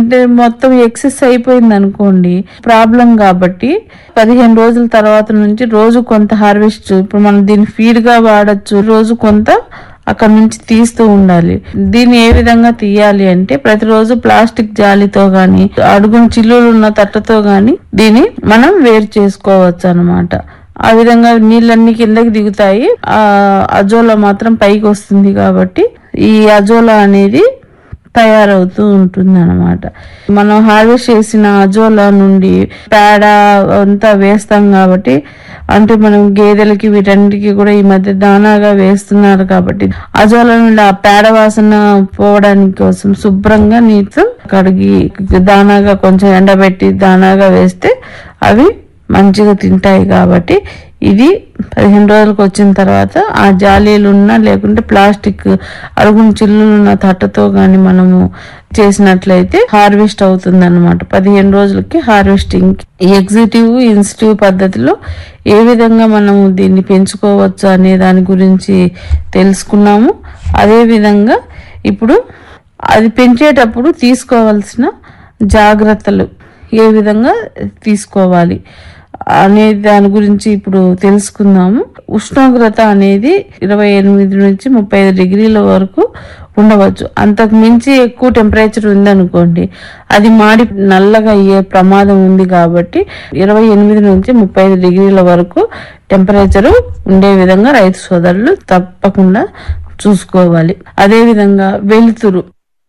అంటే మొత్తం ఎక్సెస్ అయిపోయింది అనుకోండి ప్రాబ్లం కాబట్టి పదిహేను రోజుల తర్వాత నుంచి రోజు కొంత హార్వెస్ట్ ఇప్పుడు మనం దీన్ని ఫీడ్ గా వాడచ్చు రోజు కొంత అక్కడ నుంచి తీస్తూ ఉండాలి దీన్ని ఏ విధంగా తీయాలి అంటే ప్రతిరోజు ప్లాస్టిక్ జాలితో గాని అడుగున చిల్లులు ఉన్న తట్టతో గాని దీన్ని మనం వేరు చేసుకోవచ్చు అన్నమాట ఆ విధంగా నీళ్ళన్నీ కిందకి దిగుతాయి ఆ అజోలా మాత్రం పైకి వస్తుంది కాబట్టి ఈ అజోలా అనేది తయారవుతూ ఉంటుంది అనమాట మనం హార్వెస్ట్ చేసిన అజోలా నుండి పేడ అంతా వేస్తాం కాబట్టి అంటే మనం గేదెలకి వీటన్నిటికీ కూడా ఈ మధ్య దానాగా వేస్తున్నారు కాబట్టి అజోలా నుండి ఆ పేడ వాసన పోవడానికి కోసం శుభ్రంగా నీటితో కడిగి దానాగా కొంచెం ఎండబెట్టి దానాగా వేస్తే అవి మంచిగా తింటాయి కాబట్టి ఇది పదిహేను రోజులకు వచ్చిన తర్వాత ఆ జాలీలు ఉన్నా లేకుంటే ప్లాస్టిక్ అడుగున చిల్లులున్న తట్టతో గాని మనము చేసినట్లయితే హార్వెస్ట్ అవుతుంది అనమాట పదిహేను రోజులకి హార్వెస్టింగ్ ఎగ్జిటివ్ ఇన్సిటివ్ పద్ధతిలో ఏ విధంగా మనము దీన్ని పెంచుకోవచ్చు అనే దాని గురించి తెలుసుకున్నాము అదే విధంగా ఇప్పుడు అది పెంచేటప్పుడు తీసుకోవాల్సిన జాగ్రత్తలు ఏ విధంగా తీసుకోవాలి అనే దాని గురించి ఇప్పుడు తెలుసుకుందాము ఉష్ణోగ్రత అనేది ఇరవై ఎనిమిది నుంచి ముప్పై ఐదు డిగ్రీల వరకు ఉండవచ్చు అంతకు మించి ఎక్కువ టెంపరేచర్ ఉందనుకోండి అది మాడి నల్లగా అయ్యే ప్రమాదం ఉంది కాబట్టి ఇరవై ఎనిమిది నుంచి ముప్పై ఐదు డిగ్రీల వరకు టెంపరేచర్ ఉండే విధంగా రైతు సోదరులు తప్పకుండా చూసుకోవాలి అదే విధంగా వెలుతురు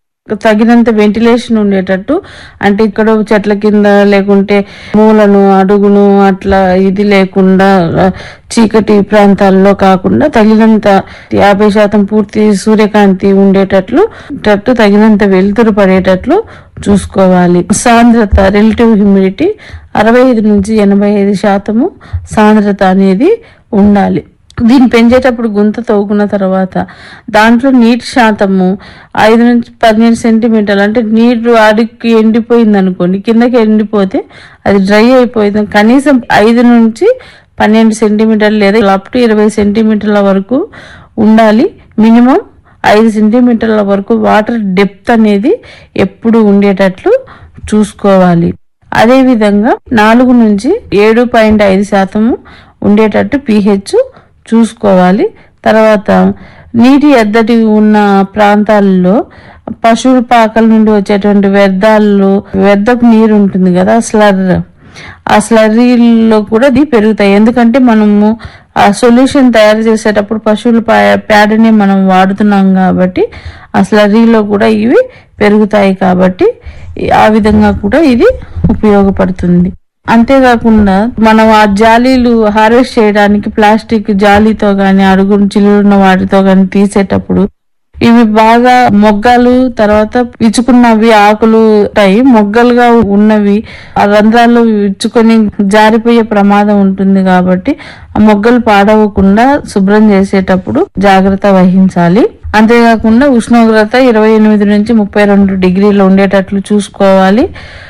తగినంత వెంటిలేషన్ ఉండేటట్టు అంటే ఇక్కడ చెట్ల కింద లేకుంటే మూలను అడుగును అట్లా ఇది లేకుండా ఆ, చీకటి ప్రాంతాల్లో కాకుండా తగినంత యాభై శాతం పూర్తి సూర్యకాంతి ఉండేటట్లు టట్టు తగినంత వెలుతురు పడేటట్లు చూసుకోవాలి సాంద్రత రిలేటివ్ హ్యూమిడిటీ అరవై ఐదు నుంచి ఎనభై ఐదు శాతము సాంద్రత అనేది ఉండాలి దీన్ని పెంచేటప్పుడు గుంత తవ్వుకున్న తర్వాత దాంట్లో నీటి శాతము ఐదు నుంచి పదిహేను సెంటీమీటర్లు అంటే నీరు అడుగుకి ఎండిపోయింది అనుకోండి కిందకి ఎండిపోతే అది డ్రై అయిపోయింది కనీసం ఐదు నుంచి పన్నెండు సెంటీమీటర్లు లేదా అప్ టు ఇరవై సెంటీమీటర్ల వరకు ఉండాలి మినిమం ఐదు సెంటీమీటర్ల వరకు వాటర్ డెప్త్ అనేది ఎప్పుడు ఉండేటట్లు చూసుకోవాలి అదే విధంగా నాలుగు నుంచి ఏడు పాయింట్ ఐదు శాతము ఉండేటట్టు పిహెచ్ చూసుకోవాలి తర్వాత నీటి ఎద్దటి ఉన్న ప్రాంతాల్లో పశువుల పాకల నుండి వచ్చేటువంటి వ్యర్థాలు వ్యర్థపు నీరు ఉంటుంది కదా స్లర్ ఆ స్లర్రీలో కూడా ఇది పెరుగుతాయి ఎందుకంటే మనము ఆ సొల్యూషన్ తయారు చేసేటప్పుడు పశువుల పా- పేడని మనం వాడుతున్నాం కాబట్టి ఆ స్లర్రీలో కూడా ఇవి పెరుగుతాయి కాబట్టి ఆ విధంగా కూడా ఇది ఉపయోగపడుతుంది అంతేకాకుండా మనం ఆ జాలీలు హార్వెస్ట్ చేయడానికి ప్లాస్టిక్ జాలీతో గాని అడుగును చిల్లున్న వాటితో గాని తీసేటప్పుడు ఇవి బాగా మొగ్గలు తర్వాత విచ్చుకున్నవి ఆకులు ఉంటాయి మొగ్గలుగా ఉన్నవి ఆ రంధ్రాలు విచ్చుకొని జారిపోయే ప్రమాదం ఉంటుంది కాబట్టి ఆ మొగ్గలు పాడవకుండా శుభ్రం చేసేటప్పుడు జాగ్రత్త వహించాలి అంతేకాకుండా ఉష్ణోగ్రత ఇరవై ఎనిమిది నుంచి ముప్పై రెండు డిగ్రీలు ఉండేటట్లు చూసుకోవాలి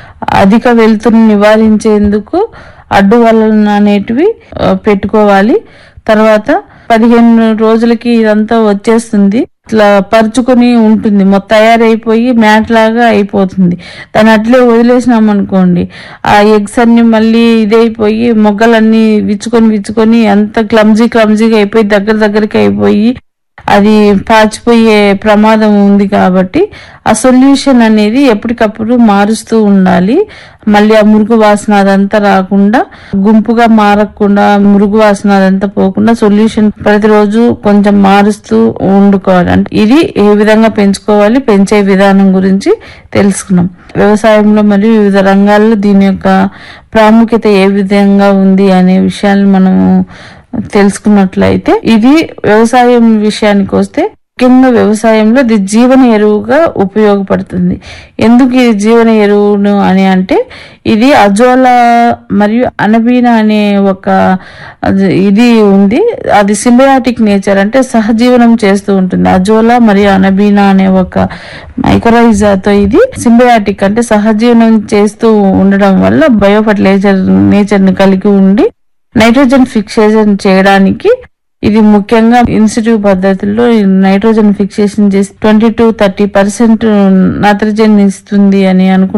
అధిక వెలుతురుని నివారించేందుకు అడ్డు వలన అనేటివి ఆ, పెట్టుకోవాలి తర్వాత పదిహేను రోజులకి ఇదంతా వచ్చేస్తుంది ఇట్లా పరుచుకొని ఉంటుంది మొత్తం తయారైపోయి మ్యాట్ లాగా అయిపోతుంది దాన్ని అట్లే వదిలేసినాం అనుకోండి ఆ ఎగ్స్ అన్ని మళ్ళీ ఇదైపోయి మొగ్గలన్నీ విచ్చుకొని విచ్చుకొని అంత క్లమ్జీ క్లమ్జీగా అయిపోయి దగ్గర దగ్గరికి అయిపోయి అది పాచిపోయే ప్రమాదం ఉంది కాబట్టి ఆ సొల్యూషన్ అనేది ఎప్పటికప్పుడు మారుస్తూ ఉండాలి మళ్ళీ ఆ మురుగు వాసన అదంతా రాకుండా గుంపుగా మారకుండా మురుగు వాసన అదంతా పోకుండా సొల్యూషన్ ప్రతిరోజు కొంచెం మారుస్తూ వండుకోవాలి అంటే ఇది ఏ విధంగా పెంచుకోవాలి పెంచే విధానం గురించి తెలుసుకున్నాం వ్యవసాయంలో మరియు వివిధ రంగాల్లో దీని యొక్క ప్రాముఖ్యత ఏ విధంగా ఉంది అనే విషయాన్ని మనము తెలుసుకున్నట్లయితే ఇది వ్యవసాయం విషయానికి వస్తే ముఖ్యంగా వ్యవసాయంలో ఇది జీవన ఎరువుగా ఉపయోగపడుతుంది ఎందుకు ఇది జీవన ఎరువును అని అంటే ఇది అజోలా మరియు అనబీనా అనే ఒక అది- ఇది ఉంది అది సింబయాటిక్ నేచర్ అంటే సహజీవనం చేస్తూ ఉంటుంది అజోలా మరియు అనబీనా అనే ఒక మైక్రోరైజాతో ఇది సింబయాటిక్ అంటే సహజీవనం చేస్తూ ఉండడం వల్ల బయో ఫర్టిలైజర్ నేచర్ ని కలిగి ఉండి నైట్రోజన్ ఫిక్సేషన్ చేయడానికి ఇది ముఖ్యంగా ఇన్స్టిట్యూట్ పద్ధతుల్లో ఈ నైట్రోజన్ ఫిక్సేషన్ చేసి ట్వంటీ టు థర్టీ పర్సెంట్ నత్రజన్ ఇస్తుంది అని అనుకుంటున్నాను